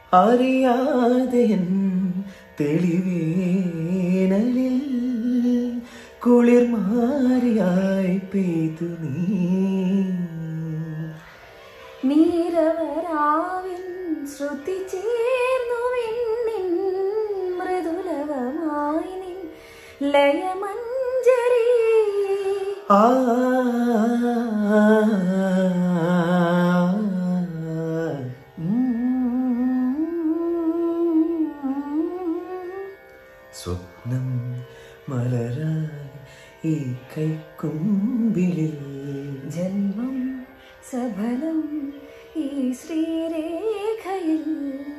അറിയാതെ എൻ തെളിവേനലിൽ കുളിർമാരിയായി പെയ്തു നീ നീരവരാവിൻ ശ്രുതി ചേർന്നു വിണ്ണിൻ മൃദുലവമായി നിൻ ലയമഞ്ജരി ആ സ്വപ്നം മലരായി ഈ കൈക്കുമ്പിളിൽ ജന്മം സഫലം ഈ ശ്രീരേഖയിൽ